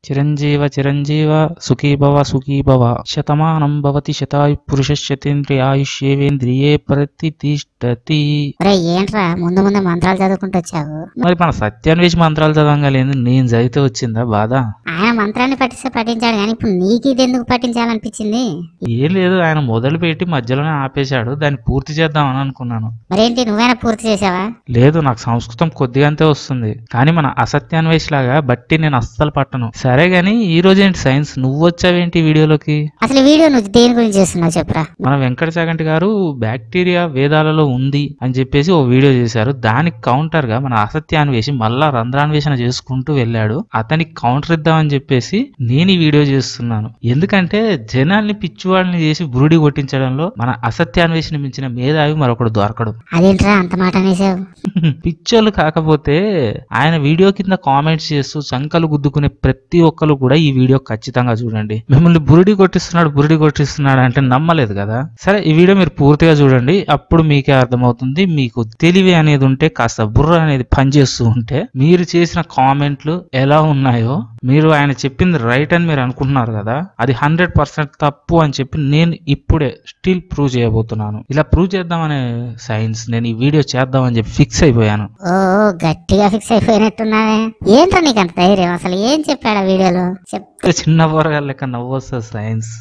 చిరంజీవ చిరంజీవ సుఖీ భవ సుఖీ భవ శతమానం భవతి శతాయు పురుషశతేంద్రియాయుష్యేవేంద్రియే ప్రతిష్టతి ఒరే ఏంట్రా ముందు ముందు మంత్రాలు చదువుకుంటూ వచ్చావు మరి మన సత్యాన్వేషి మంత్రాలు చదవంగా లేదు నేను చదివితే వచ్చిందా బాధ ఆయన మంత్రాన్ని పట్టిస్తే పట్టించాడు కానీ ఇప్పుడు నీకు ఇది ఎందుకు పట్టించాలనిపించింది ఏం లేదు ఆయన మొదలు పెట్టి మధ్యలోనే ఆపేశాడు దాన్ని పూర్తి చేద్దామని అనుకున్నాను మరేంటి నువ్వైనా పూర్తి చేసావా లేదు నాకు సంస్కృతం కొద్దిగంతే వస్తుంది కానీ మన అసత్యాన్వేషి లాగా బట్టి నేను అస్సలు పట్టను సరే గాని ఈ రోజు ఏంటి సైన్స్ నువ్వు వచ్చావేంటి ఈ వీడియోలోకి అసలు ఈ వీడియో నువ్వు దేని గురించి చేస్తున్నావు చెప్పురా మన వెంకట చాగంటి గారు బ్యాక్టీరియా వేదాలలో ఉంది అని చెప్పేసి ఓ వీడియో చేశారు దానికి కౌంటర్ గా మన అసత్యాన్వేషి మళ్ళా రంధ్రాన్వేషణ చేసుకుంటూ వెళ్ళాడు అతనికి కౌంటర్ ఇద్దామని చెప్పేసి నేను ఈ వీడియో చేస్తున్నాను ఎందుకంటే జనాల్ని పిచ్చివాళ్ళని చేసి బురుడి కొట్టించడంలో మన అసత్యాన్వేషణ మించిన మేధావి మరొకడు దొరకడు అదేంట్రా అంత మాట అనేసావు పిచ్చోళ్ళు కాకపోతే ఆయన వీడియో కింద కామెంట్స్ చేస్తూ చంకలు గుద్దుకునే ప్రతి ఒక్కరు కూడా ఈ వీడియో ఖచ్చితంగా చూడండి మిమ్మల్ని బురిడి కొట్టిస్తున్నాడు బురిడి కొట్టిస్తున్నాడు అంటే నమ్మలేదు కదా సరే ఈ వీడియో మీరు పూర్తిగా చూడండి అప్పుడు మీకే అర్థమవుతుంది మీకు తెలివి అనేది ఉంటే కాస్త బుర్ర అనేది పనిచేస్తూ ఉంటే మీరు చేసిన కామెంట్లు ఎలా ఉన్నాయో మీరు ఆయన చెప్పింది రైట్ అని మీరు అనుకుంటున్నారు కదా అది హండ్రెడ్ పర్సెంట్ తప్పు అని చెప్పి నేను ఇప్పుడే స్టిల్ ప్రూవ్ చేయబోతున్నాను ఇలా ప్రూవ్ చేద్దామనే సైన్స్ నేను ఈ వీడియో చేద్దామని చెప్పి ఫిక్స్ అయిపోయాను ఓ గట్టిగా ఫిక్స్ అయిపోయినట్టున్నావే ఏంట్రా నీకు అంత ధైర్యం అసలు ఏం చెప్పాడు ఆ వీడియోలో చెప్ చిన్న పోరగాళ్ళ లెక్క నవ్వొస్తుంది సైన్స్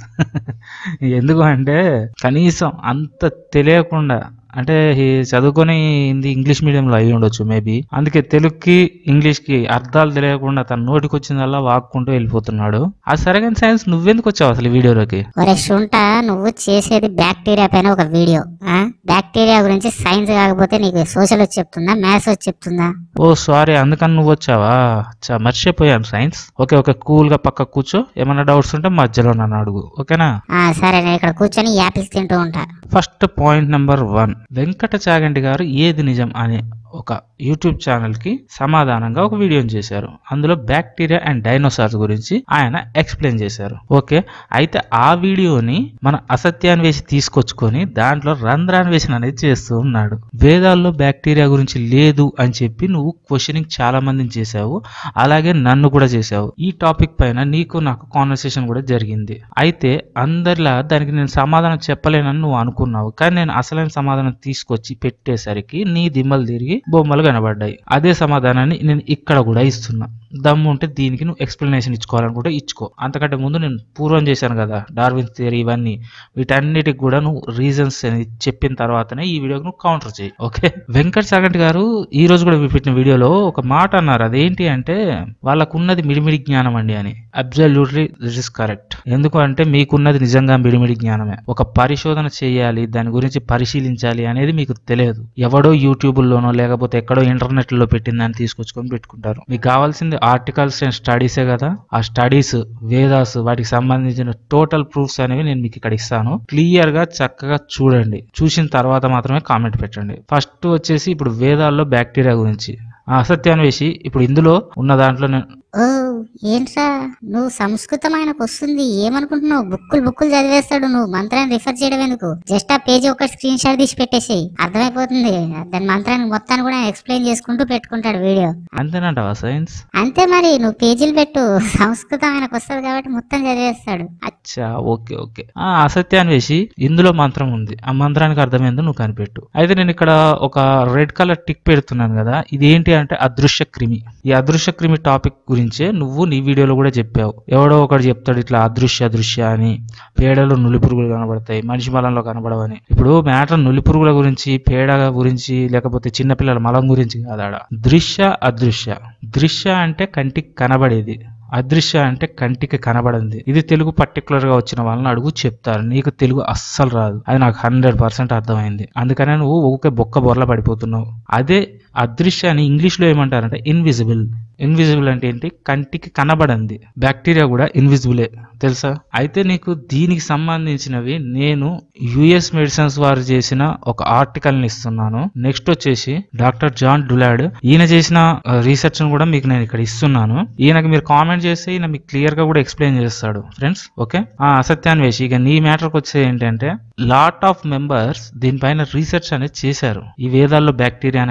ఎందుకు అంటే కనీసం అంత తెలియకుండా అంటే ఈ చదువుకొని హిందీ ఇంగ్లీష్ మీడియంలో అయి ఉండొచ్చు మేబీ అందుకే తెలుగుకి ఇంగ్లీష్ కి అర్థాలు తెలియకుండా తన నోటికి వచ్చిందల్లా వాక్కుంటూ వెళ్ళిపోతున్నాడు ఆ సరే కానీ సైన్స్ నువ్వెందుకు వచ్చావు అసలు ఈ వీడియోలోకి ఒరే శుంట నువ్వు చేసేది బ్యాక్టీరియా పైన ఒక వీడియో ఆ బ్యాక్టీరియా గురించి సైన్స్ కాకపోతే నీకు సోషల్ వచ్చి చెప్తుందా మ్యాథ్స్ వచ్చి చెప్తుందా ఓ సారీ అందుకని నువ్వు వచ్చావా చా మర్చిపోయాను సైన్స్ ఓకే ఓకే కూల్ గా పక్క కూర్చో ఏమైనా డౌట్స్ ఉంటే మధ్యలో నన్ను అడుగు ఓకేనా ఆ సరే నేను ఇక్కడ కూర్చొని యాపిల్స్ తింటూ ఉంటా first point number one Venkata Chaganti గారు ఏది నిజం అనే ఒక యూట్యూబ్ ఛానల్ కి సమాధానంగా ఒక వీడియోని చేశారు అందులో బ్యాక్టీరియా అండ్ డైనోసార్స్ గురించి ఆయన ఎక్స్ప్లెయిన్ చేశారు ఓకే అయితే ఆ వీడియోని మన అసత్యాన్వేషి తీసుకొచ్చుకొని దాంట్లో రంధ్రాన్వేషణ అనేది చేస్తూ ఉన్నాడు వేదాల్లో బ్యాక్టీరియా గురించి లేదు అని చెప్పి నువ్వు క్వశ్చనింగ్ చాలా మందిని చేశావు అలాగే నన్ను కూడా చేశావు ఈ టాపిక్ పైన నీకు నాకు కాన్వర్సేషన్ కూడా జరిగింది అయితే అందరిలా దానికి నేను సమాధానం చెప్పలేనని నువ్వు అనుకున్నావు కానీ నేను అసలైన సమాధానం తీసుకొచ్చి పెట్టేసరికి నీ దిమ్మలు తిరిగి బొమ్మలు కనబడ్డాయి అదే సమాధానాన్ని నేను ఇక్కడ కూడా ఇస్తున్నా దమ్ము ఉంటే దీనికి నువ్వు ఎక్స్ప్లెనేషన్ ఇచ్చుకోవాలనుకుంటే ఇచ్చుకో అంతకంటే ముందు నేను పూర్వం చేశాను కదా డార్విన్ థియరీ ఇవన్నీ వీటన్నిటికి కూడా నువ్వు రీజన్స్ అనేది చెప్పిన తర్వాతనే ఈ వీడియోకి నువ్వు కౌంటర్ చేయి ఓకే వెంకట్ సాగంటి గారు ఈ రోజు కూడా పెట్టిన వీడియోలో ఒక మాట అన్నారు అదేంటి అంటే వాళ్ళకున్నది మిడిమిడి జ్ఞానం అండి అని అబ్జల్యూట్లీ దిస్ ఇస్ కరెక్ట్ ఎందుకు అంటే మీకున్నది నిజంగా మిడిమిడి జ్ఞానమే ఒక పరిశోధన చేయాలి దాని గురించి పరిశీలించాలి అనేది మీకు తెలియదు ఎవడో యూట్యూబ్లోనో లేకపోతే ఎక్కడో ఇంటర్నెట్ లో పెట్టిన దాన్ని తీసుకొచ్చుకొని పెట్టుకుంటారు మీకు కావాల్సింది ఆర్టికల్స్ అండ్ స్టడీసే కదా ఆ స్టడీస్ వేదాస్ వాటికి సంబంధించిన టోటల్ ప్రూఫ్స్ అనేవి నేను మీకు ఇక్కడ ఇస్తాను క్లియర్ గా చక్కగా చూడండి చూసిన తర్వాత మాత్రమే కామెంట్ పెట్టండి ఫస్ట్ వచ్చేసి ఇప్పుడు వేదాల్లో బ్యాక్టీరియా గురించి ఆ అసత్యాన్వేషి ఇప్పుడు ఇందులో ఉన్న దాంట్లో నేను ఓ ఏంట్రా నువ్వు సంస్కృతం ఆయనకు వస్తుంది ఏమనుకుంటున్నావు బుక్కులు బుక్కులు చదివేస్తాడు నువ్వు మంత్రాన్ని రిఫర్ చేయడం ఎందుకు జస్ట్ ఆ పేజీ ఒక స్క్రీన్ షాట్ తీసి పెట్టేసి అర్థమైపోతుంది దాని మంత్రాన్ని మొత్తాన్ని కూడా ఎక్స్ప్లెయిన్ చేసుకుంటూ పెట్టుకుంటాడు వీడియో అంతేనంటావా సైన్స్ అంతే మరి నువ్వు పేజీలు పెట్టు సంస్కృతం ఆయనకు వస్తుంది కాబట్టి మొత్తం చదివేస్తాడు అచ్చా ఓకే ఓకే ఆ అసత్యాన్వేషి ఇందులో మంత్రం ఉంది ఆ మంత్రానికి అర్థమైందో నువ్వు కనిపెట్టు అయితే నేను ఇక్కడ ఒక రెడ్ కలర్ టిక్ పెడుతున్నాను కదా ఇది ఏంటి అంటే అదృశ్య క్రిమి ఈ అదృశ్య క్రిమి టాపిక్ గురించే నువ్వు నీ వీడియోలో కూడా చెప్పావు ఎవడో ఒకడు చెప్తాడు ఇట్లా అదృశ్య అదృశ్య అని పేడలో నులి పురుగులు కనబడతాయి మనిషి మలంలో కనబడవని ఇప్పుడు మ్యాటర్ నులి పురుగుల గురించి పేడ గురించి లేకపోతే చిన్నపిల్లల మలం గురించి కాదాడ దృశ్య అదృశ్య దృశ్య అంటే కంటికి కనబడేది అదృశ్య అంటే కంటికి కనబడింది ఇది తెలుగు పర్టికులర్ గా వచ్చిన వాళ్ళని అడుగు చెప్తారు నీకు తెలుగు అస్సలు రాదు అది నాకు హండ్రెడ్ పర్సెంట్ అర్థమైంది అందుకనే నువ్వు ఊకే బొక్క బొర్ల పడిపోతున్నావు అదే అదృశ్యాన్ని ఇంగ్లీష్ లో ఏమంటారంటే ఇన్విజిబుల్ ఇన్విజిబుల్ అంటే ఏంటి కంటికి కనబడంది బ్యాక్టీరియా కూడా ఇన్విజిబులే తెలుసా అయితే నీకు దీనికి సంబంధించినవి నేను యుఎస్ మెడిసిన్స్ వారు చేసిన ఒక ఆర్టికల్ ని ఇస్తున్నాను నెక్స్ట్ వచ్చేసి డాక్టర్ జాన్ డులాడ్ ఈయన చేసిన రీసెర్చ్ ను కూడా మీకు నేను ఇక్కడ ఇస్తున్నాను ఈయనకి మీరు కామెంట్ చేస్తే ఈయన మీకు క్లియర్ గా కూడా ఎక్స్ప్లెయిన్ చేస్తాడు ఫ్రెండ్స్ ఓకే ఆ అసత్యాన్ని వేసి ఇక నీ మ్యాటర్కి వచ్చే ఏంటంటే లాట్ ఆఫ్ మెంబర్స్ దీనిపైన రీసెర్చ్ అనేది చేశారు ఈ వేదాల్లో బ్యాక్టీరియా అనే కాన్సెప్ట్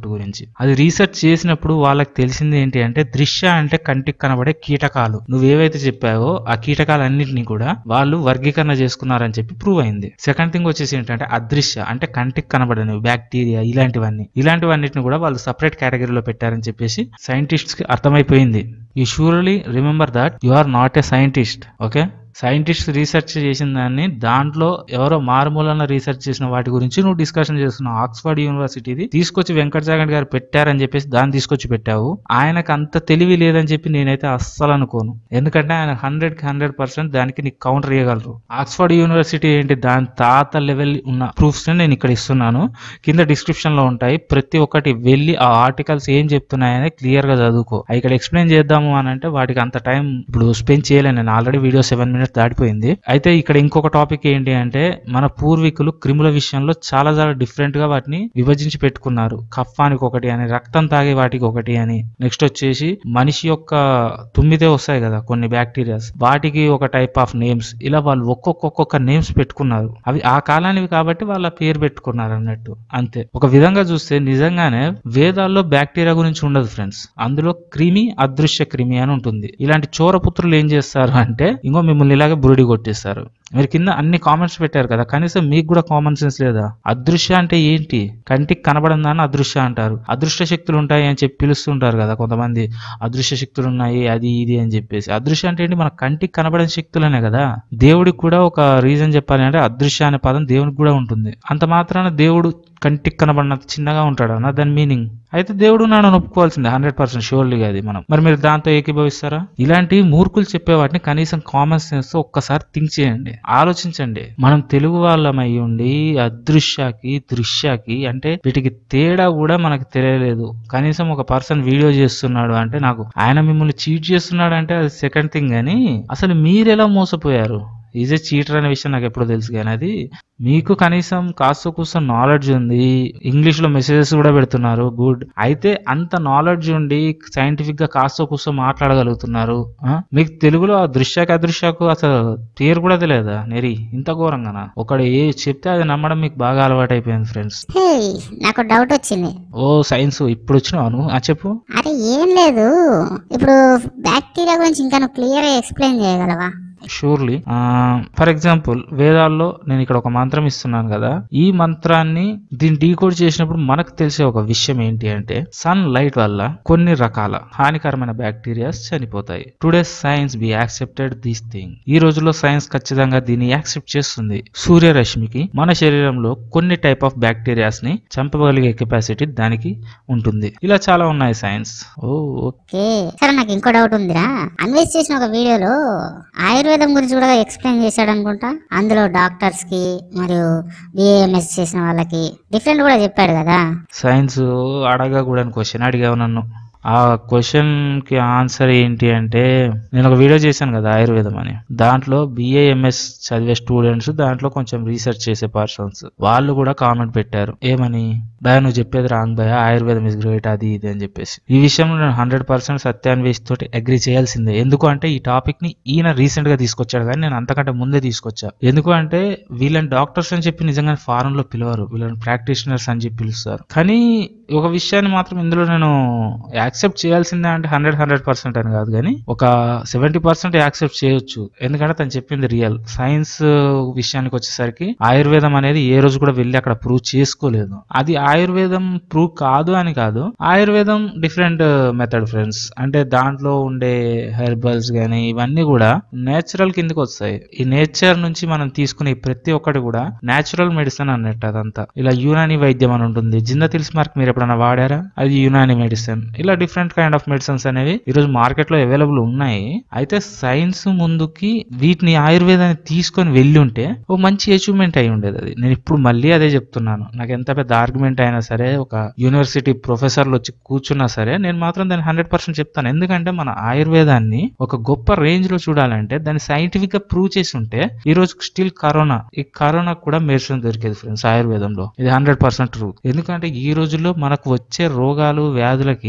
కాన్సెప్ట్ గురించి అది రీసెర్చ్ చేసినప్పుడు వాళ్ళకి తెలిసింది ఏంటి అంటే దృశ్య అంటే కంటికి కనబడే కీటకాలు నువ్వేవైతే చెప్పావో ఆ కీటకాలన్నింటినీ కూడా వాళ్ళు వర్గీకరణ చేసుకున్నారని చెప్పి ప్రూవ్ అయింది సెకండ్ థింగ్ వచ్చేసి ఏంటంటే అదృశ్య అంటే కంటికి కనబడనివి బ్యాక్టీరియా ఇలాంటివన్నీ ఇలాంటివన్నిటిని కూడా వాళ్ళు సపరేట్ కేటగిరీలో పెట్టారని చెప్పేసి సైంటిస్ట్స్ కి అర్థమైపోయింది you surely remember that you are not a scientist okay scientist research చేసిన దాన్ని దాంట్లో ఎవరో మారుమూలన రీసెర్చ్ చేసిన వాటి గురించి నువ్వు డిస్కషన్ చేస్తున్నావు ఆక్స్ఫర్డ్ యూనివర్సిటీది తీసుకొచ్చి వెంకట జాగంట్ గారు పెట్టారని చెప్పేసి దాన్ని తీసుకొచ్చి పెట్టావు ఆయనకు అంత తెలివి లేదని చెప్పి నేనైతే అస్సలు అనుకోను ఎందుకంటే ఆయన హండ్రెడ్ కి హండ్రెడ్ పర్సెంట్ దానికి నీకు కౌంటర్ ఇవ్వగలరు ఆక్స్ఫర్డ్ యూనివర్సిటీ ఏంటి దాని తాత లెవెల్ ఉన్న ప్రూఫ్స్ నేను ఇక్కడ ఇస్తున్నాను కింద డిస్క్రిప్షన్ లో ఉంటాయి ప్రతి ఒక్కటి వెళ్ళి ఆ ఆర్టికల్స్ ఏం చెప్తున్నాయని క్లియర్ గా చదువుకో అవి ఇక్కడ ఎక్స్ప్లెయిన్ చేద్దాము అని అంటే వాటికి అంత టైం ఇప్పుడు స్పెండ్ చేయలేను నేను ఆల్రెడీ వీడియో సెవెన్ మినిట్స్ దాటిపోయింది అయితే ఇక్కడ ఇంకొక టాపిక్ ఏంటి అంటే మన పూర్వీకులు క్రిముల విషయంలో చాలా చాలా డిఫరెంట్ గా వాటిని విభజించి పెట్టుకున్నారు కఫానికి ఒకటి అని రక్తం తాగే వాటికి ఒకటి అని నెక్స్ట్ వచ్చేసి మనిషి యొక్క తుమ్మితే వస్తాయి కదా కొన్ని బ్యాక్టీరియాస్ వాటికి ఒక టైప్ ఆఫ్ నేమ్స్ ఇలా వాళ్ళు ఒక్కొక్క ఒక్కొక్క నేమ్స్ పెట్టుకున్నారు అవి ఆ కాలానివి కాబట్టి వాళ్ళ పేరు పెట్టుకున్నారు అన్నట్టు అంతే ఒక విధంగా చూస్తే నిజంగానే వేదాల్లో బ్యాక్టీరియా గురించి ఉండదు ఫ్రెండ్స్ అందులో క్రిమి అదృశ్య క్రిమి అని ఉంటుంది ఇలాంటి చోరపుత్రులు ఏం చేస్తారు అంటే ఇంకో మిమ్మల్ని ఇలాగే బురిడి కొట్టేస్తారు మీరు కింద అన్ని కామెంట్స్ పెట్టారు కదా కనీసం మీకు కూడా కామన్ సెన్స్ లేదా అదృశ్య అంటే ఏంటి కంటికి కనబడిందని అదృశ్య అంటారు అదృష్ట శక్తులు ఉంటాయి అని చెప్పి పిలుస్తుంటారు కదా కొంతమంది అదృశ్య శక్తులు ఉన్నాయి అది ఇది అని చెప్పేసి అదృశ్య అంటే ఏంటి మన కంటికి కనబడని శక్తులనే కదా దేవుడికి కూడా ఒక రీజన్ చెప్పాలి అంటే అదృశ్య అనే పదం దేవుడికి కూడా ఉంటుంది అంత మాత్రాన దేవుడు కంటికి కనబడినంత చిన్నగా ఉంటాడు అన్న దాని మీనింగ్ అయితే దేవుడు నాన్న ఒప్పుకోవాల్సిందే హండ్రెడ్ పర్సెంట్ షూర్లీగా అది మనం మరి మీరు దాంతో ఏకీభవిస్తారా ఇలాంటి మూర్ఖులు చెప్పే వాటిని కనీసం కామన్ సెన్స్ తో ఒక్కసారి థింక్ చేయండి ఆలోచించండి మనం తెలుగు వాళ్ళమై ఉండి అదృశ్యకి దృశ్యకి అంటే వీటికి తేడా కూడా మనకు తెలియలేదు కనీసం ఒక పర్సన్ వీడియో చేస్తున్నాడు అంటే నాకు ఆయన మిమ్మల్ని చీట్ చేస్తున్నాడు అంటే అది సెకండ్ థింగ్ అని అసలు మీరు ఎలా మోసపోయారు ఈజ్ ఏ చీటర్ అనే విషయం నాకు ఎప్పుడో తెలుసు కానీ అది మీకు కనీసం కాస్త కూస్త నాలెడ్జ్ ఉంది ఇంగ్లీష్ లో మెసేజెస్ కూడా పెడుతున్నారు గుడ్ అయితే అంత నాలెడ్జ్ ఉండి సైంటిఫిక్ గా కాస్త కూస్త మాట్లాడగలుగుతున్నారు ఆ? మీకు తెలుగులో ఆ దృశ్యకు అదృశ్యకు అసలు పేరు కూడా తెలియదా నెరి ఇంత ఘోరంగానా ఒకడు ఏ చెప్తే అది నమ్మడం మీకు బాగా అలవాటు అయిపోయింది ఫ్రెండ్స్ హే నాకు డౌట్ వచ్చింది ఓ సైన్స్ ఇప్పుడు వచ్చినావు నువ్వు ఆ చెప్పు అరే ఏం లేదు ఇప్పుడు బ్యాక్టీరియా గురించి ఇంకా నువ్వు క్లియర్ ఎక్స్ప్లెయిన్ చేయగలవా షూర్లీ ఫర్ ఎగ్జాంపుల్ వేదాల్లో నేను ఇక్కడ ఒక మంత్రం ఇస్తున్నాను కదా ఈ మంత్రాన్ని దీన్ని డీకోడ్ చేసినప్పుడు మనకు తెలిసే ఒక విషయం ఏంటి అంటే సన్ లైట్ వల్ల కొన్ని రకాల హానికరమైన బ్యాక్టీరియాస్ చనిపోతాయి today science be accepted this thing ఈ రోజుల్లో సైన్స్ ఖచ్చితంగా దీన్ని యాక్సెప్ట్ చేస్తుంది సూర్యరశ్మికి మన శరీరంలో కొన్ని టైప్ ఆఫ్ బ్యాక్టీరియాస్ ని చంపగలిగే కెపాసిటీ దానికి ఉంటుంది ఇలా చాలా ఉన్నాయి సైన్స్ ఓ ఓకే సరే నాకు ఇంకో డౌట్ ఉందిరా అన్వేష్ చేసిన ఒక వీడియోలో ఆయుర్వేదం గురించి కూడా ఎక్స్ప్లెయిన్ చేశాడు అనుకుంటా అందులో డాక్టర్స్ కి మరియు బిఏఎంఎస్ చేసిన వాళ్ళకి డిఫరెంట్ కూడా చెప్పాడు కదా సైన్స్ అడగకూడని క్వశ్చన్ అడిగావు నన్ను ఆ క్వశ్చన్ కి ఆన్సర్ ఏంటి అంటే నేను ఒక వీడియో చేశాను కదా ఆయుర్వేదం అని దాంట్లో బిఏఎంఎస్ చదివే స్టూడెంట్స్ దాంట్లో కొంచెం రీసెర్చ్ చేసే పర్సన్స్ వాళ్ళు కూడా కామెంట్ పెట్టారు ఏమని భయ నువ్వు చెప్పేది రాంగ్ భయ ఆయుర్వేదం ఇస్ గ్రేట్ అది ఇది అని చెప్పేసి ఈ విషయంలో నేను హండ్రెడ్ పర్సెంట్ సత్యాన్వేష్ తోటి అగ్రి చేయాల్సిందే ఎందుకు అంటే ఈ టాపిక్ ని ఈయన రీసెంట్ గా తీసుకొచ్చాడు కానీ నేను అంతకంటే ముందే తీసుకొచ్చా ఎందుకు అంటే వీళ్ళని డాక్టర్స్ అని చెప్పి నిజంగా ఫారెన్ లో పిలవరు వీళ్ళని ప్రాక్టీషనర్స్ అని చెప్పి పిలుస్తారు కానీ ఒక విషయాన్ని మాత్రం ఇందులో నేను యాక్సెప్ట్ చేయాల్సిందే అంటే హండ్రెడ్ హండ్రెడ్ పర్సెంట్ అని కాదు కానీ ఒక సెవెంటీ పర్సెంట్ యాక్సెప్ట్ చేయొచ్చు ఎందుకంటే తను చెప్పింది రియల్ సైన్స్ విషయానికి వచ్చేసరికి ఆయుర్వేదం అనేది ఏ రోజు కూడా వెళ్ళి అక్కడ ప్రూవ్ చేసుకోలేదు అది ఆయుర్వేదం ప్రూవ్ కాదు అని కాదు ఆయుర్వేదం డిఫరెంట్ మెథడ్ ఫ్రెండ్స్ అంటే దాంట్లో ఉండే హెర్బల్స్ గానీ ఇవన్నీ కూడా నేచురల్ కిందకి వస్తాయి ఈ నేచర్ నుంచి మనం తీసుకునే ప్రతి ఒక్కటి కూడా నేచురల్ మెడిసిన్ అన్నట్టు అదంతా ఇలా యునాని వైద్యం అని ఉంటుంది జింద తెలిసి మార్క్ మీరు ఎప్పుడైనా వాడారా అది యునాని మెడిసిన్ ఇలా డిఫరెంట్ కైండ్ ఆఫ్ మెడిసిన్స్ అనేవి ఈ రోజు మార్కెట్ లో అవైలబుల్ ఉన్నాయి అయితే సైన్స్ ముందుకి వీటిని ఆయుర్వేదాన్ని తీసుకొని వెళ్ళి ఉంటే ఓ మంచి అచీవ్మెంట్ అయి ఉండేది అది నేను ఇప్పుడు మళ్ళీ అదే చెప్తున్నాను నాకు ఎంత పెద్ద ఆర్గ్యుమెంట్ అయినా సరే ఒక యూనివర్సిటీ ప్రొఫెసర్లు వచ్చి కూర్చున్నా సరే నేను మాత్రం దాన్ని హండ్రెడ్ పర్సెంట్ చెప్తాను ఎందుకంటే మన ఆయుర్వేదాన్ని ఒక గొప్ప రేంజ్ లో చూడాలంటే దాన్ని సైంటిఫిక్ గా ప్రూవ్ చేసి ఉంటే ఈ రోజు స్టిల్ కరోనా ఈ కరోనా కూడా మెడిసిన్ దొరికేది ఫ్రెండ్స్ ఆయుర్వేదంలో ఇది హండ్రెడ్ పర్సెంట్ ట్రూ ఎందుకంటే ఈ రోజుల్లో మనకు వచ్చే రోగాలు వ్యాధులకి మన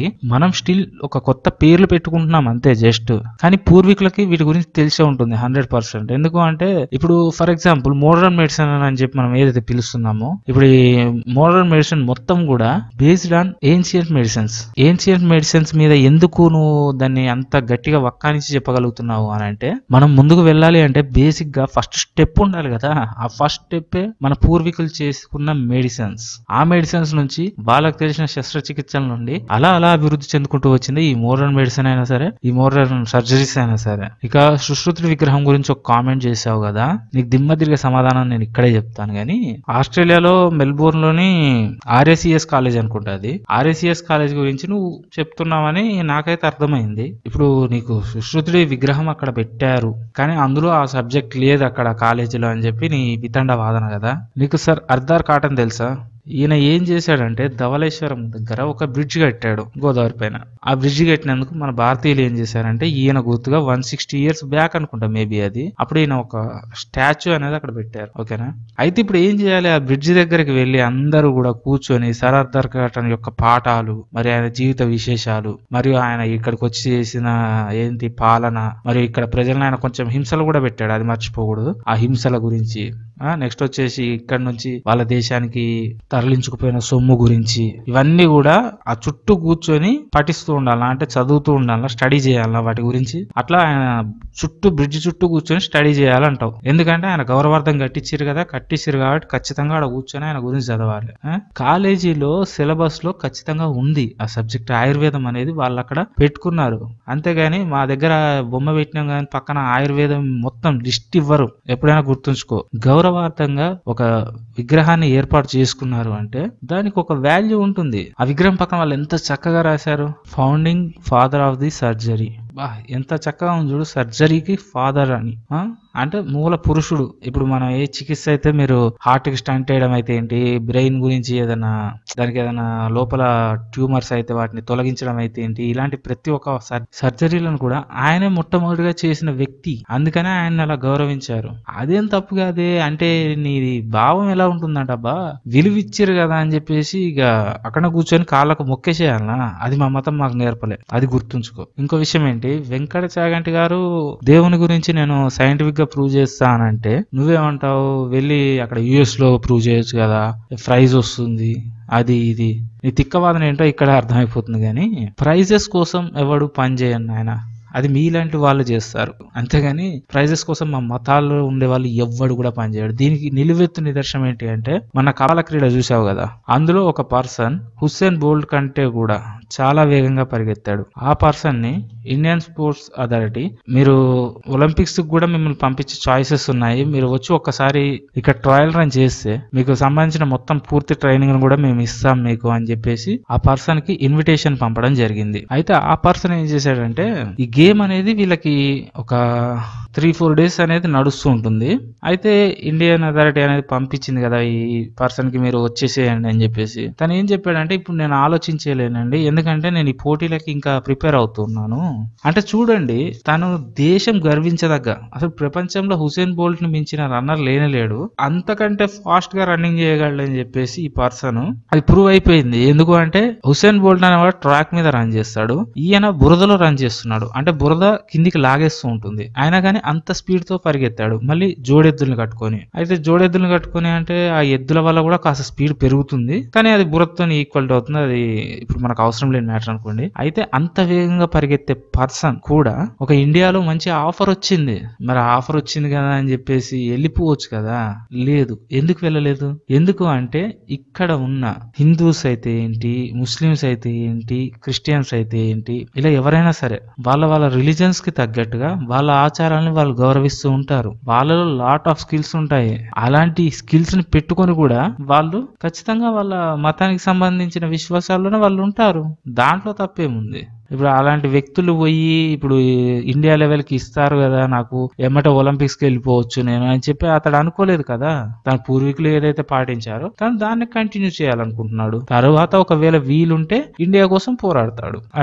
మనం స్టిల్ ఒక కొత్త పేర్లు పెట్టుకుంటున్నాం అంతే జస్ట్ కానీ పూర్వీకులకి వీటి గురించి తెలిసే ఉంటుంది హండ్రెడ్ పర్సెంట్ ఎందుకు అంటే ఇప్పుడు ఫర్ ఎగ్జాంపుల్ మోడర్న్ మెడిసిన్ అని చెప్పి మనం ఏదైతే పిలుస్తున్నామో ఇప్పుడు ఈ మోడర్న్ మెడిసిన్ మొత్తం కూడా based on ancient medicines ancient medicines మీద ఎందుకు నువ్వు దాన్ని అంత గట్టిగా వక్కానించి చెప్పగలుగుతున్నావు అని అంటే మనం ముందుకు వెళ్ళాలి అంటే బేసిక్ గా ఫస్ట్ స్టెప్ ఉండాలి కదా ఆ ఫస్ట్ స్టెప్ మన పూర్వీకులు చేసుకున్న మెడిసిన్స్ ఆ మెడిసిన్స్ నుంచి వాళ్ళకి తెలిసిన శస్త్రచికిత్సల నుండి అలా అలా అభివృద్ధి చెందుకుంటూ వచ్చింది ఈ మోడర్న్ మెడిసిన్ అయినా సరే ఈ మోడర్న్ సర్జరీస్ అయినా సరే ఇక సుశ్రుతుడి విగ్రహం గురించి ఒక కామెంట్ చేసావు కదా నీకు దిమ్మ తిరిగే సమాధానం నేను ఇక్కడే చెప్తాను కానీ ఆస్ట్రేలియాలో మెల్బోర్న్ లోని ఆర్ఏసిఎస్ కాలేజ్ అనుకుంటా అది ఆర్ఏసిఎస్ కాలేజ్ గురించి నువ్వు చెప్తున్నావని నాకైతే అర్థమైంది ఇప్పుడు నీకు సుశ్రుతుడి విగ్రహం అక్కడ పెట్టారు కానీ అందులో ఆ సబ్జెక్ట్ లేదు అక్కడ కాలేజీలో అని చెప్పి నీ వితండ వాదన కదా నీకు సార్ అర్ధార్ కాటన్ తెలుసా ఈయన ఏం చేశాడంటే ధవళేశ్వరం దగ్గర ఒక బ్రిడ్జ్ కట్టాడు గోదావరి పైన ఆ బ్రిడ్జ్ కట్టినందుకు మన భారతీయులు ఏం చేశారంటే ఈయన గుర్తుగా వన్ సిక్స్టీ ఇయర్స్ బ్యాక్ అనుకుంటా మేబీ అది అప్పుడు ఈయన ఒక స్టాచ్యూ అనేది అక్కడ పెట్టారు ఓకేనా అయితే ఇప్పుడు ఏం చేయాలి ఆ బ్రిడ్జ్ దగ్గరికి వెళ్ళి అందరూ కూడా కూర్చొని సరర్దర్ కాటన్ యొక్క పాఠాలు మరి ఆయన జీవిత విశేషాలు మరియు ఆయన ఇక్కడికి వచ్చి చేసిన ఏంటి పాలన మరియు ఇక్కడ ప్రజలను ఆయన కొంచెం హింసలు కూడా పెట్టాడు అది మర్చిపోకూడదు ఆ హింసల గురించి నెక్స్ట్ వచ్చేసి ఇక్కడ నుంచి వాళ్ళ దేశానికి తరలించుకుపోయిన సొమ్ము గురించి ఇవన్నీ కూడా ఆ చుట్టూ కూర్చొని పఠిస్తూ ఉండాలా అంటే చదువుతూ ఉండాలా స్టడీ చేయాలా వాటి గురించి అట్లా ఆయన చుట్టూ బ్రిడ్జ్ చుట్టూ కూర్చొని స్టడీ చేయాలంటావు ఎందుకంటే ఆయన గౌరవార్థం కట్టించారు కదా కట్టించారు కాబట్టి ఖచ్చితంగా ఆడ కూర్చొని ఆయన గురించి చదవాలి ఆ? కాలేజీలో సిలబస్ లో ఖచ్చితంగా ఉంది ఆ సబ్జెక్ట్ ఆయుర్వేదం అనేది వాళ్ళు అక్కడ పెట్టుకున్నారు అంతేగాని మా దగ్గర బొమ్మ పెట్టినాం కానీ పక్కన ఆయుర్వేదం మొత్తం లిస్ట్ ఇవ్వరు ఎప్పుడైనా గుర్తుంచుకో గౌరవార్థంగా ఒక విగ్రహాన్ని ఏర్పాటు చేసుకున్నారు అంటే దానికి ఒక వాల్యూ ఉంటుంది ఆ విగ్రహం పక్కన వాళ్ళు ఎంత చక్కగా రాశారు founding father of the surgery బా ఎంత చక్కగా ఉంది చూడు సర్జరీకి ఫాదర్ అని ఆ? అంటే మూల పురుషుడు ఇప్పుడు మనం ఏ చికిత్స అయితే మీరు హార్ట్ కి స్టంట్ వేయడం అయితే ఏంటి బ్రెయిన్ గురించి ఏదైనా దానికి ఏదైనా లోపల ట్యూమర్స్ అయితే వాటిని తొలగించడం అయితే ఏంటి ఇలాంటి ప్రతి ఒక్క సర్- సర్జరీలను కూడా ఆయనే మొట్టమొదటిగా చేసిన వ్యక్తి అందుకనే ఆయన అలా గౌరవించారు అదేం తప్పు కాదే అంటే నీది భావం ఎలా ఉంటుందంటబ్బా విలువిచ్చారు కదా అని చెప్పేసి ఇక అక్కడ కూర్చొని కాళ్ళకు మొక్కేసేయాలనా అది మా మతం మాకు నేర్పలే అది గుర్తుంచుకో ఇంకో విషయం ఏంటి వెంకట చాగంటి గారు దేవుని గురించి నేను సైంటిఫిక్ గా ప్రూవ్ చేస్తానంటే నువ్వేమంటావు వెళ్ళి అక్కడ యుఎస్ లో ప్రూవ్ చేయొచ్చు కదా ప్రైజ్ వస్తుంది అది ఇది నీ తిక్కవాదన ఏంటో ఇక్కడ అర్థమైపోతుంది కానీ ప్రైజెస్ కోసం ఎవడు పని చేయను ఆయన అది మీలాంటి వాళ్ళు చేస్తారు అంతేగాని ప్రైజెస్ కోసం మా మతాల్లో ఉండే వాళ్ళు ఎవ్వడు కూడా పనిచేయడు దీనికి నిలువెత్తు నిదర్శనం ఏంటి అంటే మన కాల క్రీడ చూసావు కదా అందులో ఒక పర్సన్ హుస్సేన్ బోల్ట్ కంటే కూడా చాలా వేగంగా పరిగెత్తాడు ఆ పర్సన్ ని ఇండియన్ స్పోర్ట్స్ అథారిటీ మీరు ఒలింపిక్స్ కూడా మిమ్మల్ని పంపించే చాయిసెస్ ఉన్నాయి మీరు వచ్చి ఒక్కసారి ఇక్కడ ట్రయల్ రన్ చేస్తే మీకు సంబంధించిన మొత్తం పూర్తి ట్రైనింగ్ కూడా మేము ఇస్తాం మీకు అని చెప్పేసి ఆ పర్సన్ కి ఇన్విటేషన్ పంపడం జరిగింది అయితే ఆ పర్సన్ ఏం చేశాడంటే ఈ గేమ్ అనేది వీళ్ళకి ఒక త్రీ ఫోర్ డేస్ అనేది నడుస్తూ ఉంటుంది అయితే ఇండియన్ అథారిటీ అనేది పంపించింది కదా ఈ పర్సన్ కి మీరు వచ్చేసేయండి అని చెప్పేసి తను ఏం చెప్పాడంటే ఇప్పుడు నేను ఆలోచించలేనండి ఎందుకంటే నేను ఈ పోటీలకి ఇంకా ప్రిపేర్ అవుతున్నాను అంటే చూడండి తను దేశం గర్వించదగ్గ అసలు ప్రపంచంలో హుసేన్ బోల్ట్ ని మించిన రన్నర్ లేనలేడు అంతకంటే ఫాస్ట్ గా రన్నింగ్ చేయగలడని చెప్పేసి ఈ పర్సన్ అది ప్రూవ్ అయిపోయింది ఎందుకు అంటే హుసేన్ బోల్ట్ అనేవాడు ట్రాక్ మీద రన్ చేస్తాడు ఈయన బురదలో రన్ చేస్తున్నాడు అంటే బురద కిందికి లాగేస్తూ ఉంటుంది అయినా కానీ అంత స్పీడ్ తో పరిగెత్తాడు మళ్ళీ జోడెద్దుల్ని కట్టుకొని అయితే జోడెద్దుల్ని కట్టుకొని అంటే ఆ ఎద్దుల వల్ల కూడా కాస్త స్పీడ్ పెరుగుతుంది కానీ అది బురదతో ఈక్వల్ అవుతుంది అది ఇప్పుడు మనకు అవసరం లేని మ్యాటర్ అనుకోండి అయితే అంత వేగంగా పరిగెత్తే పర్సన్ కూడా ఒక ఇండియాలో మంచి ఆఫర్ వచ్చింది మరి ఆఫర్ వచ్చింది కదా అని చెప్పేసి వెళ్ళిపోవచ్చు కదా లేదు ఎందుకు వెళ్ళలేదు ఎందుకు అంటే ఇక్కడ ఉన్న హిందూస్ అయితే ఏంటి ముస్లిమ్స్ అయితే ఏంటి క్రిస్టియన్స్ అయితే ఏంటి ఇలా ఎవరైనా సరే వాళ్ళ వాళ్ళ రిలీజన్స్ కి తగ్గట్టుగా వాళ్ళ ఆచారాలను వాళ్ళు గౌరవిస్తూ ఉంటారు వాళ్ళలో లాట్ ఆఫ్ స్కిల్స్ ఉంటాయి అలాంటి స్కిల్స్ ని పెట్టుకొని కూడా వాళ్ళు ఖచ్చితంగా వాళ్ళ మతానికి సంబంధించిన విశ్వాసాల్లోనే వాళ్ళు ఉంటారు దాంట్లో తప్పేముంది ఇప్పుడు అలాంటి వ్యక్తులు పోయి ఇప్పుడు ఈ ఇండియా లెవెల్ కి ఇస్తారు కదా నాకు ఎమ్మట ఒలింపిక్స్ కి వెళ్ళిపోవచ్చు నేను అని చెప్పి అతడు అనుకోలేదు కదా తన పూర్వీకులు ఏదైతే పాటించారో తను దాన్ని కంటిన్యూ చేయాలనుకుంటున్నాడు తర్వాత ఒకవేళ వీలుంటే ఇండియా కోసం పోరాడతాడు అది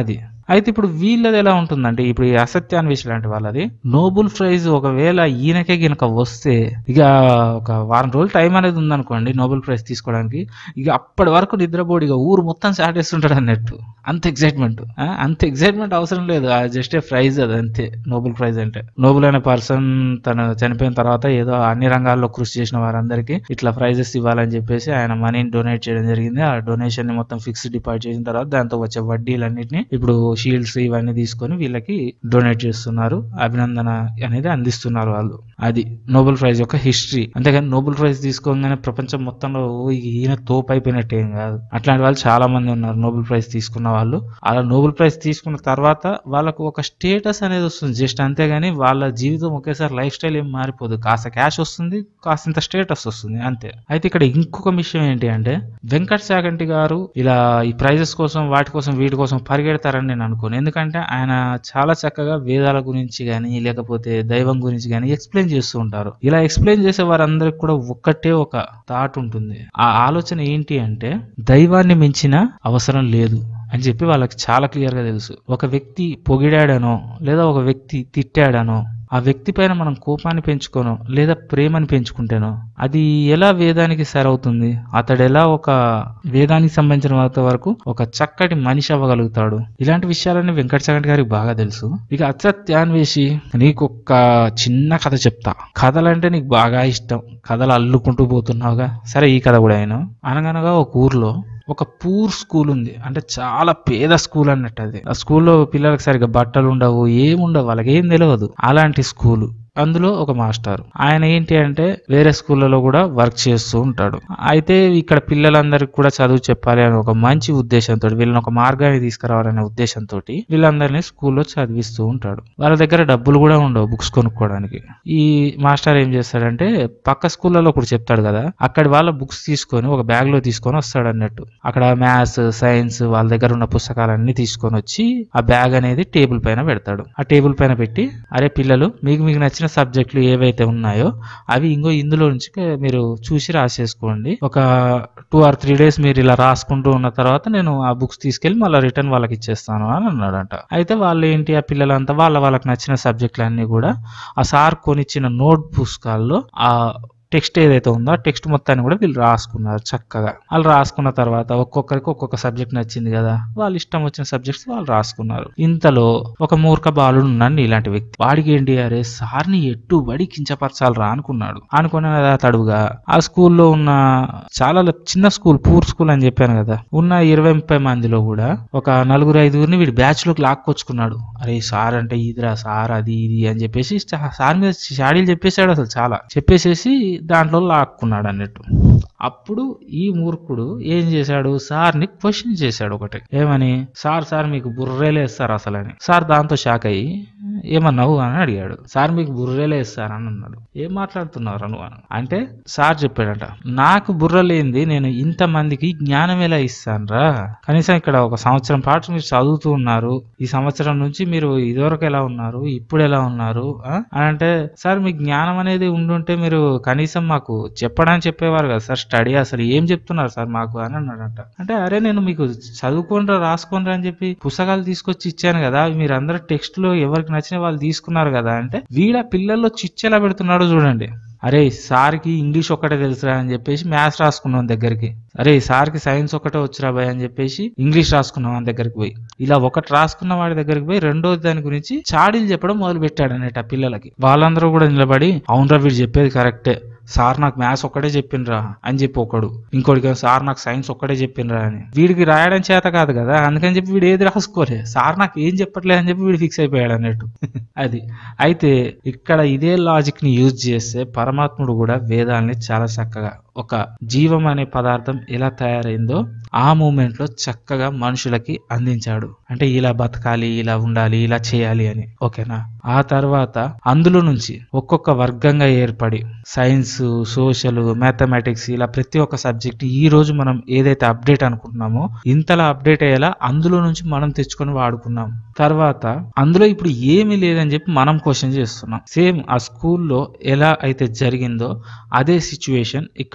అయితే ఇప్పుడు వీళ్ళది ఎలా ఉంటుందంటే ఇప్పుడు ఈ అసత్యాన్వేషి లాంటి వాళ్ళది నోబుల్ ప్రైజ్ ఒకవేళ ఈయనకే గినక వస్తే ఇక ఒక వారం రోజులు టైం అనేది ఉందనుకోండి నోబెల్ ప్రైజ్ తీసుకోవడానికి ఇక అప్పటి వరకు నిద్రపోడు ఇక ఊరు మొత్తం సాటేస్తుంటాడు అన్నట్టు అంత ఎక్సైట్మెంట్ అంత ఎక్సైట్మెంట్ అవసరం లేదు జస్ట్ ఏ ప్రైజ్ అది అంతే నోబెల్ ప్రైజ్ అంటే నోబెల్ అనే పర్సన్ తను చనిపోయిన తర్వాత ఏదో అన్ని రంగాల్లో కృషి చేసిన వారందరికీ ఇట్లా ప్రైజెస్ ఇవ్వాలని చెప్పేసి ఆయన మనీని డొనేట్ చేయడం జరిగింది ఆ డొనేషన్ ని మొత్తం ఫిక్స్డ్ డిపాజిట్ చేసిన తర్వాత దాంతో వచ్చే వడ్డీలన్నింటినీ ఇప్పుడు షీల్డ్స్ ఇవన్నీ తీసుకొని వీళ్ళకి డొనేట్ చేస్తున్నారు అభినందన అనేది అందిస్తున్నారు వాళ్ళు అది నోబెల్ ప్రైజ్ యొక్క హిస్టరీ అంతేగాని నోబెల్ ప్రైజ్ తీసుకోగానే ప్రపంచం మొత్తంలో "ఓ, ఈయన తోపు అయిపోయినట్టు ఏం కాదు అట్లాంటి వాళ్ళు చాలా మంది ఉన్నారు నోబెల్ ప్రైజ్ తీసుకున్న వాళ్ళు అలా నోబెల్ ప్రైజ్ తీసుకున్న తర్వాత వాళ్ళకు ఒక స్టేటస్ అనేది వస్తుంది జస్ట్ అంతేగాని వాళ్ళ జీవితం ఒకేసారి లైఫ్ స్టైల్ ఏం మారిపోదు కాస్త క్యాష్ వస్తుంది కాసింత స్టేటస్ వస్తుంది అంతే అయితే ఇక్కడ ఇంకొక విషయం ఏంటి అంటే వెంకట్ చాగంటి గారు ఇలా ఈ ప్రైజెస్ కోసం వాటి కోసం వీటి కోసం పరిగెడతారని నేను అనుకోను ఎందుకంటే ఆయన చాలా చక్కగా వేదాల గురించి కానీ లేకపోతే దైవం గురించి కానీ ఎక్స్ప్లెయిన్ చేస్తూ ఉంటారు ఇలా ఎక్స్ప్లెయిన్ చేసే వారందరికి కూడా ఒక్కటే ఒక థాట్ ఉంటుంది ఆ ఆలోచన ఏంటి అంటే దైవాన్ని మించిన అవసరం లేదు అని చెప్పి వాళ్ళకి చాలా క్లియర్ గా తెలుసు ఒక వ్యక్తి పొగిడాడనో లేదా ఒక వ్యక్తి తిట్టాడనో ఆ వ్యక్తి పైన మనం కోపాన్ని పెంచుకోనో లేదా ప్రేమని పెంచుకుంటేనో అది ఎలా వేదానికి సరవుతుంది అతడు ఎలా ఒక వేదానికి సంబంధించిన వరకు ఒక చక్కటి మనిషి అవ్వగలుగుతాడు ఇలాంటి విషయాలన్నీ వెంకట చగంటి గారికి బాగా తెలుసు ఇక అత్యత్యాన్వేషి నీకు ఒక చిన్న కథ చెప్తా కథలంటే నీకు బాగా ఇష్టం కథలు అల్లుకుంటూ పోతున్నావుగా సరే ఈ కథ కూడా అయినా అనగనగా ఒక ఊర్లో ఒక పూర్ స్కూల్ ఉంది అంటే చాలా పేద స్కూల్ అన్నట్టు అది ఆ స్కూల్లో పిల్లలకు సరిగ్గా బట్టలు ఉండవు ఏముండవు వాళ్ళకి ఏం తెలియదు అలాంటి స్కూలు అందులో ఒక మాస్టర్ ఆయన ఏంటి అంటే వేరే స్కూళ్ళలో కూడా వర్క్ చేస్తూ ఉంటాడు అయితే ఇక్కడ పిల్లలందరికీ కూడా చదువు చెప్పాలి అని ఒక మంచి ఉద్దేశంతో వీళ్ళని ఒక మార్గాన్ని తీసుకురావాలనే ఉద్దేశంతో వీళ్ళందరినీ స్కూల్లో చదివిస్తూ ఉంటాడు వాళ్ళ దగ్గర డబ్బులు కూడా ఉండవు బుక్స్ కొనుక్కోవడానికి ఈ మాస్టర్ ఏం చేస్తాడంటే పక్క స్కూళ్ళలో కూడా చెప్తాడు కదా అక్కడి వాళ్ళ బుక్స్ తీసుకొని ఒక బ్యాగ్ లో తీసుకొని వస్తాడు అన్నట్టు అక్కడ మ్యాథ్స్ సైన్స్ వాళ్ళ దగ్గర ఉన్న పుస్తకాలన్నీ తీసుకొని వచ్చి ఆ బ్యాగ్ అనేది టేబుల్ పైన పెడతాడు ఆ టేబుల్ పైన పెట్టి అరే పిల్లలు మీకు మీకు నచ్చిన సబ్జెక్టులు ఏవైతే ఉన్నాయో అవి ఇంకో ఇందులో నుంచి మీరు చూసి రాసేసుకోండి ఒక టూ ఆర్ త్రీ డేస్ మీరు ఇలా రాసుకుంటూ ఉన్న తర్వాత నేను ఆ బుక్స్ తీసుకెళ్లి మళ్ళీ రిటర్న్ వాళ్ళకి ఇచ్చేస్తాను అని అన్నాడంట అయితే వాళ్ళు ఏంటి ఆ పిల్లలంతా వాళ్ళ వాళ్ళకి నచ్చిన సబ్జెక్టులు అన్ని కూడా ఆ సార్ కొనిచ్చిన నోట్ పుస్తకాల్లో ఆ టెక్స్ట్ ఏదైతే ఉందో ఆ టెక్స్ట్ మొత్తాన్ని కూడా వీళ్ళు రాసుకున్నారు చక్కగా వాళ్ళు రాసుకున్న తర్వాత ఒక్కొక్కరికి ఒక్కొక్క సబ్జెక్ట్ నచ్చింది కదా వాళ్ళు ఇష్టం వచ్చిన సబ్జెక్ట్స్ వాళ్ళు రాసుకున్నారు ఇంతలో ఒక మూర్ఖ బాలుడు ఉన్నాడు ఇలాంటి వ్యక్తి వాడికి ఏంటి అరే సార్ని ఎట్టు బడి కించపరచాలి రా అనుకున్నాడు అనుకున్న తడుగా ఆ స్కూల్లో ఉన్న చాలా చిన్న స్కూల్ పూర్ స్కూల్ అని చెప్పాను కదా ఉన్న ఇరవై ముప్పై మందిలో కూడా ఒక నలుగురు ఐదుగురిని వీడి బ్యాచ్ లోకి లాక్కొచ్చుకున్నాడు అరే సార్ అంటే ఇదిరా సార్ అది ఇది అని చెప్పేసి చా- సార్ మీద షాడీలు చెప్పేశాడు అసలు చాలా చెప్పేసేసి దాంట్లో లాక్కున్నాడు అన్నట్టు అప్పుడు ఈ మూర్ఖుడు ఏం చేశాడు సార్ని క్వశ్చన్ చేశాడు ఒకటి ఏమని సార్ సార్ మీకు బుర్రేలే ఇస్తారు అసలు అని సార్ దాంతో షాక్ అయ్యి ఏమన్నావు అని అడిగాడు సార్ మీకు బుర్రేలే ఇస్తారు అని అన్నాడు ఏం మాట్లాడుతున్నారు నువ్వు అని అంటే సార్ చెప్పాడట నాకు బుర్ర లేనిది నేను ఇంత మందికి జ్ఞానం ఎలా ఇస్తానురా కనీసం ఇక్కడ ఒక సంవత్సరం పాటు మీరు చదువుతూ ఉన్నారు ఈ సంవత్సరం నుంచి మీరు ఇదివరకు ఎలా ఉన్నారు ఇప్పుడు ఎలా ఉన్నారు ఆ? అని అంటే సార్ మీ జ్ఞానం అనేది ఉండుంటే మీరు కనీసం మాకు చెప్పడానికి చెప్పేవారు కదా సార్ స్టడీ అసలు ఏం చెప్తున్నారు సార్ మాకు అని అన్నాడంట అంటే అరే నేను మీకు చదువుకోనరా రాసుకోనరా అని చెప్పి పుస్తకాలు తీసుకొచ్చి ఇచ్చాను కదా అవి మీరు అందరూ టెక్స్ట్ లో ఎవరికి నచ్చిన వాళ్ళు తీసుకున్నారు కదా అంటే వీడ పిల్లల్లో చిచ్చెలా పెడుతున్నాడో చూడండి అరే సార్కి ఇంగ్లీష్ ఒక్కటే తెలుసురా అని చెప్పేసి మ్యాథ్స్ రాసుకున్నాం దగ్గరికి అరే సార్కి సైన్స్ ఒకటే వచ్చురా భయ్ అని చెప్పేసి ఇంగ్లీష్ రాసుకున్నాం అని దగ్గరికి పోయి ఇలా ఒకటి రాసుకున్న వాడి దగ్గరికి పోయి రెండో దాని గురించి చాడీలు చెప్పడం మొదలు పెట్టాడు అన్నట్టు ఆ పిల్లలకి వాళ్ళందరూ కూడా నిలబడి అవునరా వీడు చెప్పేది కరెక్టే సార్ నాకు మ్యాథ్స్ ఒక్కటే చెప్పిండ్రా అని చెప్పి ఒకడు ఇంకోటికి సార్ నాకు సైన్స్ ఒక్కటే చెప్పిండ్రా అని వీడికి రాయడం చేత కాదు కదా అందుకని చెప్పి వీడు ఏది రాసుకోలే సార్ నాకు ఏం చెప్పట్లేదు అని చెప్పి వీడు ఫిక్స్ అయిపోయాడు అన్నట్టు అది అయితే ఇక్కడ ఇదే లాజిక్ ని యూజ్ చేస్తే పరమాత్ముడు కూడా వేదాల్ని చాలా చక్కగా ఒక జీవం అనే పదార్థం ఎలా తయారైందో ఆ మూమెంట్ లో చక్కగా మనుషులకి అందించాడు అంటే ఇలా బతకాలి ఇలా ఉండాలి ఇలా చేయాలి అని ఓకేనా ఆ తర్వాత అందులో నుంచి ఒక్కొక్క వర్గంగా ఏర్పడి సైన్స్ సోషల్ మ్యాథమెటిక్స్ ఇలా ప్రతి ఒక్క సబ్జెక్ట్ ఈ రోజు మనం ఏదైతే అప్డేట్ అనుకుంటున్నామో ఇంతలా అప్డేట్ అయ్యేలా అందులో నుంచి మనం తెచ్చుకొని వాడుకున్నాం తర్వాత అందులో ఇప్పుడు ఏమీ లేదని చెప్పి మనం క్వశ్చన్ చేస్తున్నాం సేమ్ ఆ స్కూల్లో ఎలా అయితే జరిగిందో అదే సిచ్యువేషన్ ఇక్కడ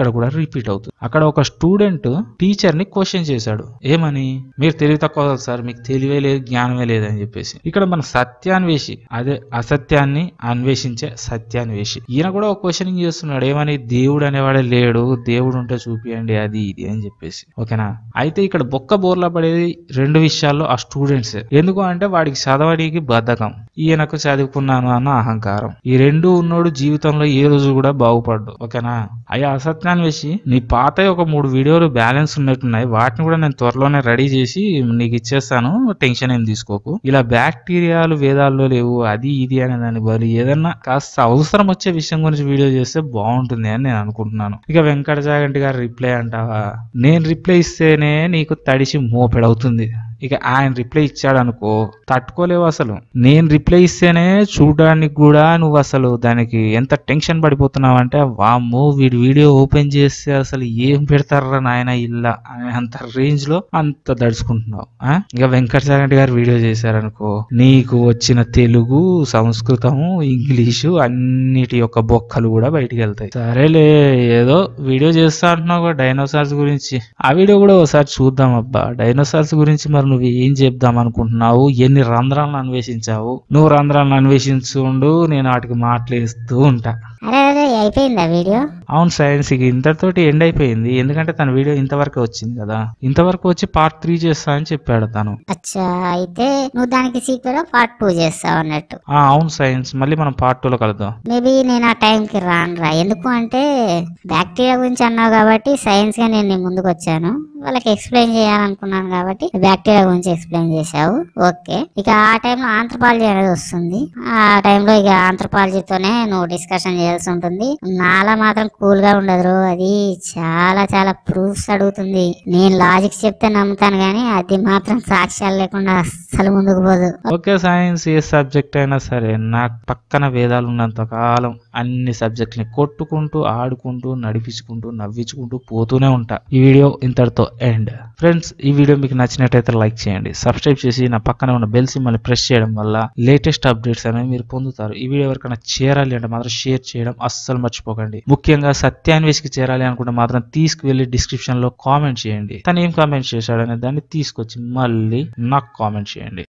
ఇక్కడ కూడా రిపీట్ అవుతుంది అక్కడ ఒక స్టూడెంట్ టీచర్ ని క్వశ్చన్ చేశాడు ఏమని మీరు తెలివి తక్కువ కదా సార్ మీకు తెలివే లేదు జ్ఞానమే లేదు అని చెప్పేసి ఇక్కడ మన సత్యాన్వేషి అదే అసత్యాన్ని అన్వేషించే సత్యాన్వేషి ఈయన కూడా ఒక క్వశ్చనింగ్ చేస్తున్నాడు ఏమని దేవుడు అనేవాడే లేడు దేవుడు ఉంటే చూపియండి అది ఇది అని చెప్పేసి ఓకేనా అయితే ఇక్కడ బొక్క బోర్లా పడేది రెండు విషయాల్లో ఆ స్టూడెంట్స్ ఎందుకు అంటే వాడికి చదవడానికి బద్ధకం ఈయనకు చదువుకున్నాను అన్న అహంకారం ఈ రెండు ఉన్నోడు జీవితంలో ఏ రోజు కూడా బాగుపడ్డు ఓకేనా అయ్యా అసత్యాన్ని వేసి నీ పాత ఒక మూడు వీడియోలు బ్యాలెన్స్ ఉన్నట్టున్నాయి వాటిని కూడా నేను త్వరలోనే రెడీ చేసి నీకు ఇచ్చేస్తాను టెన్షన్ ఏం తీసుకోకు ఇలా బ్యాక్టీరియాలు వేదాల్లో లేవు అది ఇది అనే దాని బదులు ఏదన్నా కాస్త అవసరం వచ్చే విషయం గురించి వీడియో చేస్తే బాగుంటుంది అని నేను అనుకుంటున్నాను ఇక వెంకట జాగంటి గారు రిప్లై అంటావా నేను రిప్లై ఇస్తేనే నీకు తడిసి మోపెడవుతుంది ఇక ఆయన రిప్లై ఇచ్చాడు అనుకో తట్టుకోలేవు అసలు నేను రిప్లై ఇస్తేనే చూడడానికి కూడా నువ్వు అసలు దానికి ఎంత టెన్షన్ పడిపోతున్నావు అంటే వామ్మో వీడి వీడియో ఓపెన్ చేస్తే అసలు ఏం పెడతారా నాయన ఇల్లా అనే అంత రేంజ్ లో అంత దడుచుకుంటున్నావు ఆ? ఇక వెంకటచారెడ్డి గారు వీడియో చేశారనుకో నీకు వచ్చిన తెలుగు సంస్కృతము ఇంగ్లీషు అన్నిటి యొక్క బొక్కలు కూడా బయటికి వెళ్తాయి సరేలే ఏదో వీడియో చేస్తా అంటున్నావు డైనోసార్స్ గురించి ఆ వీడియో కూడా ఒకసారి చూద్దాం అబ్బా డైనోసార్స్ గురించి మరి నువ్వు ఏం చెప్దాం అనుకుంటున్నావు ఎన్ని రంధ్రాలను అన్వేషించావు నువ్వు రంధ్రాలను అన్వేషించుండు నేను వాటికి మాట్లాడుతూ ఉంటా అరే అరే అయిపోయిందా వీడియో అవును సైన్స్ ఇక ఇంతటితోటి ఎండ్ అయిపోయింది ఎందుకంటే తన వీడియో ఇంతవరకు వచ్చింది కదా ఇంతవరకు వచ్చి పార్ట్ త్రీ చేస్తా అని చెప్పాడు తను అచ్చా అయితే నువ్వు దానికి సీక్వెల్ పార్ట్ టూ చేస్తావు అన్నట్టు ఆ అవును సైన్స్ మళ్ళీ మనం పార్ట్ టూలో కలుద్దాం మేబీ నేను ఆ టైంకి రాను రా ఎందుకు అంటే బ్యాక్టీరియా గురించి అన్నావు కాబట్టి సైన్స్ గా నేను నీ ముందుకు వచ్చాను వాళ్ళకి ఎక్స్ప్లెయిన్ చేయాలనుకున్నాను కాబట్టి బ్యాక్టీరియా గురించి ఎక్స్ప్లెయిన్ చేశావు ఓకే ఇక ఆ టైంలో ఆంథ్రపాలజీ అనేది వస్తుంది ఆ టైంలో ఇక ఆంథ్రపాలజీతోనే నువ్వు డిస్కషన్ చేయాల్సి ఉంటుంది నాలా మాత్రం కూల్ గా ఉండదు అది చాలా చాలా ప్రూఫ్స్ అడుగుతుంది నేను లాజిక్ చెప్తే నమ్ముతాను కానీ అది మాత్రం సాక్ష్యాలు లేకుండా అస్సలు ముందుకు పోదు ఓకే సైన్స్ ఏ సబ్జెక్ట్ అయినా సరే నాకు పక్కన వేదాలు ఉన్నంత కాలం అన్ని సబ్జెక్ట్ని కొట్టుకుంటూ ఆడుకుంటూ నడిపించుకుంటూ నవ్వించుకుంటూ పోతూనే ఉంటా ఈ వీడియో ఇంతటితో ఎండ్ ఫ్రెండ్స్ ఈ వీడియో మీకు నచ్చినట్టయితే లైక్ చేయండి సబ్స్క్రైబ్ చేసి నా పక్కన ఉన్న బెల్ సింబల్ని ప్రెస్ చేయడం వల్ల లేటెస్ట్ అప్డేట్స్ అనేవి మీరు పొందుతారు ఈ వీడియో ఎవరికైనా చేరాలి అంటే మాత్రం షేర్ చేయడం అస్సలు మర్చిపోకండి ముఖ్యంగా సత్యాన్వేషికి చేరాలి అనుకుంటే మాత్రం తీసుకువెళ్ళి డిస్క్రిప్షన్ లో కామెంట్ చేయండి తను ఏం కామెంట్ చేశాడనే దాన్ని తీసుకొచ్చి మళ్ళీ నాకు కామెంట్ చేయండి